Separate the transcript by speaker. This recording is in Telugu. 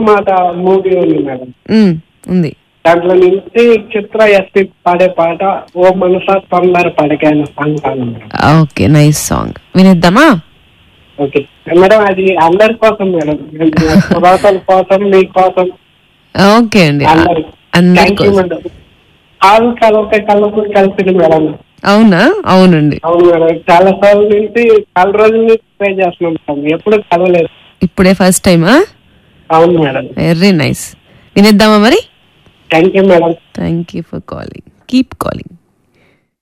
Speaker 1: మాట మూవీ ఉంది మేడం
Speaker 2: మ్, ఉంది
Speaker 1: దాంట్లో నుంచి చిత్ర ఎస్పి పాడే పాట ఓ మనసా తొందర పడకైన సాంగ్ కాదు మేడం
Speaker 2: ఓకే నైస్ సాంగ్ వినిద్దామా
Speaker 1: ఓకే మేడం అది అందరి కోసం మేడం శ్రోతల కోసం మీ కోసం
Speaker 2: ఓకే అండి
Speaker 1: అందరి
Speaker 2: అందరి
Speaker 1: థ్యాంక్ యూ
Speaker 2: కోసం
Speaker 1: మేడం కాలు కలవక కలవకు కలిసింది మేడం
Speaker 2: అవునా అవునండి
Speaker 1: అవును మేడం చాలా సార్లు నుంచి చాలా రోజుల నుంచి ట్రై చేస్తున్నాం మేడం ఎప్పుడు కలవలేదు
Speaker 2: ఇప్పుడే ఫస్ట్ టైమా
Speaker 1: అవును మేడం
Speaker 2: వెరీ నైస్ వినిద్దామా మరి
Speaker 1: thank you madam
Speaker 2: thank you for calling keep calling